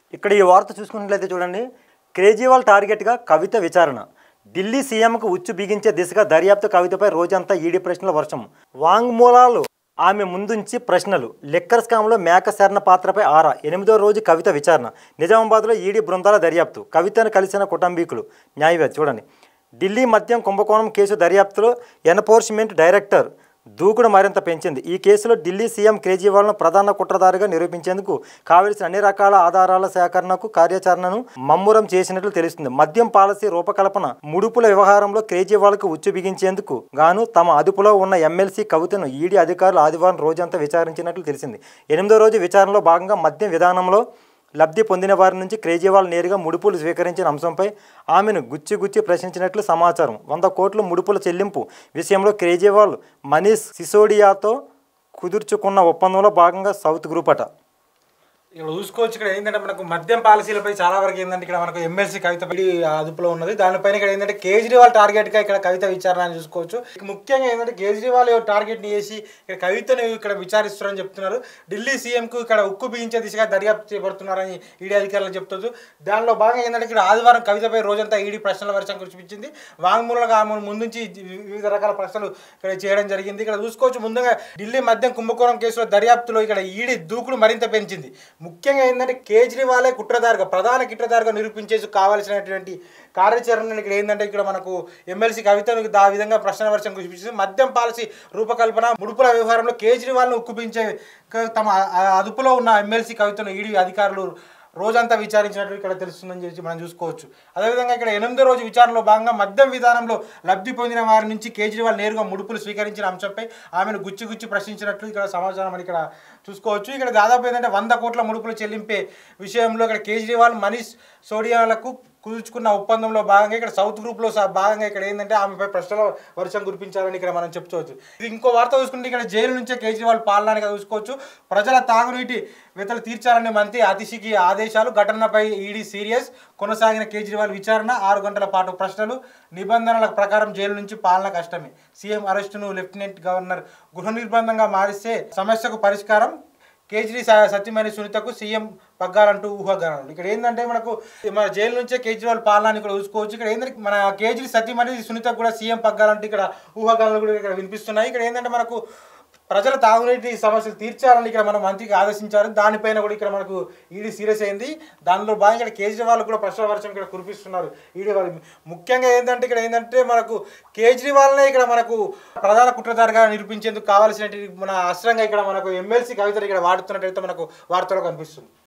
ఇక్కడ ఈ వార్త చూసుకున్నట్లయితే చూడండి కేజ్రీవాల్ టార్గెట్గా కవిత విచారణ ఢిల్లీ సీఎంకు ఉచ్చు బిగించే దిశగా దర్యాప్తు కవితపై రోజంతా ఈడీ ప్రశ్నల వర్షం వాంగ్మూలాలు ఆమె ముందుంచి ప్రశ్నలు లెక్కర్ స్కామ్లో మేక శరణ పాత్రపై ఆరా ఎనిమిదో రోజు కవిత విచారణ నిజామాబాద్లో ఈడీ బృందాల దర్యాప్తు కవితను కలిసిన కుటుంబీకులు న్యాయవాది చూడండి ఢిల్లీ మద్యం కుంభకోణం కేసు దర్యాప్తులో ఎన్ఫోర్స్మెంట్ డైరెక్టర్ దూకుడు మరింత పెంచింది ఈ కేసులో ఢిల్లీ సీఎం కేజ్రీవాల్ను ప్రధాన కుట్రదారిగా నిరూపించేందుకు కావలసిన అన్ని రకాల ఆధారాల సేకరణకు కార్యాచరణను మమ్మురం చేసినట్లు తెలుస్తుంది మద్యం పాలసీ రూపకల్పన ముడుపుల వ్యవహారంలో కేజ్రీవాల్కు ఉచ్చు బిగించేందుకు గాను తమ అదుపులో ఉన్న ఎమ్మెల్సీ కవితను ఈడీ అధికారులు ఆదివారం రోజంతా విచారించినట్లు తెలిసింది ఎనిమిదో రోజు విచారణలో భాగంగా మద్యం విధానంలో లబ్ధి పొందిన వారి నుంచి కేజ్రీవాల్ నేరుగా ముడుపులు స్వీకరించిన అంశంపై ఆమెను గుచ్చి గుచ్చి ప్రశ్నించినట్లు సమాచారం వంద కోట్ల ముడుపుల చెల్లింపు విషయంలో కేజ్రీవాల్ మనీష్ సిసోడియాతో కుదుర్చుకున్న ఒప్పందంలో భాగంగా సౌత్ గ్రూప్ అట ఇక్కడ చూసుకోవచ్చు ఇక్కడ ఏంటంటే మనకు మద్యం పాలసీలపై చాలా వరకు ఏంటంటే ఇక్కడ మనకు ఎమ్మెల్సీ కవిత పై అదుపులో ఉన్నది దానిపైన ఇక్కడ ఏంటంటే కేజ్రీవాల్ టార్గెట్ గా ఇక్కడ కవిత విచారణ అని చూసుకోవచ్చు ఇక ముఖ్యంగా ఏంటంటే కేజ్రీవాల్ టార్గెట్ ని చేసి ఇక్కడ కవితను ఇక్కడ విచారిస్తున్నారని చెప్తున్నారు ఢిల్లీ సీఎం కు ఇక్కడ ఉక్కు బిగించే దిశగా దర్యాప్తు చేపడుతున్నారని ఈడీ అధికారులు చెప్తుంది దానిలో భాగంగా ఏంటంటే ఇక్కడ ఆదివారం కవితపై రోజంతా ఈడీ ప్రశ్నల వర్షం కురిపించింది వాంగ్మూలంగా ఆమె ముందు నుంచి వివిధ రకాల ప్రశ్నలు ఇక్కడ చేయడం జరిగింది ఇక్కడ చూసుకోవచ్చు ముందుగా ఢిల్లీ మద్యం కుంభకోణం కేసులో దర్యాప్తులో ఇక్కడ ఈడీ దూకుడు మరింత పెంచింది ముఖ్యంగా ఏంటంటే కేజ్రీవాలే కుట్రదారుగా ప్రధాన కుట్రదారుగా నిరూపించేసి కావాల్సినటువంటి కార్యాచరణ ఇక్కడ ఏంటంటే ఇక్కడ మనకు ఎమ్మెల్సీ కవితను ఆ విధంగా ప్రశ్న వర్షం కురిపించింది మద్యం పాలసీ రూపకల్పన ముడుపుల వ్యవహారంలో కేజ్రీవాల్ను ఉక్కుపించే క- తమ అ- అదుపులో ఉన్న ఎమ్మెల్సీ కవితను ఈడీ అధికారులు రోజంతా విచారించినట్టు ఇక్కడ తెలుస్తుందని చెప్పి మనం చూసుకోవచ్చు అదేవిధంగా ఇక్కడ ఎనిమిదో రోజు విచారణలో భాగంగా మద్యం విధానంలో లబ్ధి పొందిన వారి నుంచి కేజ్రీవాల్ నేరుగా ముడుపులు స్వీకరించిన అంశంపై ఆమెను గుచ్చి గుచ్చి ప్రశ్నించినట్లు ఇక్కడ సమాచారం అని ఇక్కడ చూసుకోవచ్చు ఇక్కడ దాదాపు ఏంటంటే వంద కోట్ల ముడుపులు చెల్లింపే విషయంలో ఇక్కడ కేజ్రీవాల్ మనీష్ సోడియాలకు కుదుర్చుకున్న ఒప్పందంలో భాగంగా ఇక్కడ సౌత్ గ్రూప్లో సహా భాగంగా ఇక్కడ ఏంటంటే ఆమెపై ప్రశ్నల వర్షం కురిపించాలని ఇక్కడ మనం చెప్పుకోవచ్చు ఇది ఇంకో వార్త చూసుకుంటే ఇక్కడ జైలు నుంచే కేజ్రీవాల్ పాలనగా చూసుకోవచ్చు ప్రజల తాగునీటి వెతలు తీర్చాలని మంత్రి అతిశికి ఆదేశాలు ఘటనపై ఈడీ సీరియస్ కొనసాగిన కేజ్రీవాల్ విచారణ ఆరు గంటల పాటు ప్రశ్నలు నిబంధనల ప్రకారం జైలు నుంచి పాలన కష్టమే సీఎం అరెస్టును లెఫ్టినెంట్ గవర్నర్ గృహ నిర్బంధంగా మారిస్తే సమస్యకు పరిష్కారం కేజ్రీ స- సత్యమణి సునీతకు సీఎం పగ్గాలంటూ ఊహాగానాలు ఇక్కడ ఏంటంటే మనకు మన జైలు నుంచే కేజ్రీవాల్ పాలన ఇక్కడ చూసుకోవచ్చు ఇక్కడ ఏంటంటే మన కేజ్రీ సత్యమణి సునీతకు కూడా సీఎం పగ్గాలంటూ ఇక్కడ ఊహాగానాలు కూడా ఇక్కడ వినిపిస్తున్నాయి ఇక్కడ ఏంటంటే మనకు ప్రజల తాగునీటి సమస్యలు తీర్చాలని ఇక్కడ మన మంత్రికి ఆదేశించారు దానిపైన కూడా ఇక్కడ మనకు ఈడీ సీరియస్ అయింది దానిలో భాగంగా ఇక్కడ కేజ్రీవాల్ కూడా ప్రశ్న వర్షం ఇక్కడ కురిపిస్తున్నారు ఈడీ వాళ్ళు ముఖ్యంగా ఏంటంటే ఇక్కడ ఏంటంటే మనకు కేజ్రీవాల్నే ఇక్కడ మనకు ప్రధాన కుట్రదారుగా నిరూపించేందుకు కావాల్సినటువంటి మన అస్త్రంగా ఇక్కడ మనకు ఎమ్మెల్సీ కవితలు ఇక్కడ వాడుతున్నట్టయితే మనకు వార్తలో కనిపిస్తుంది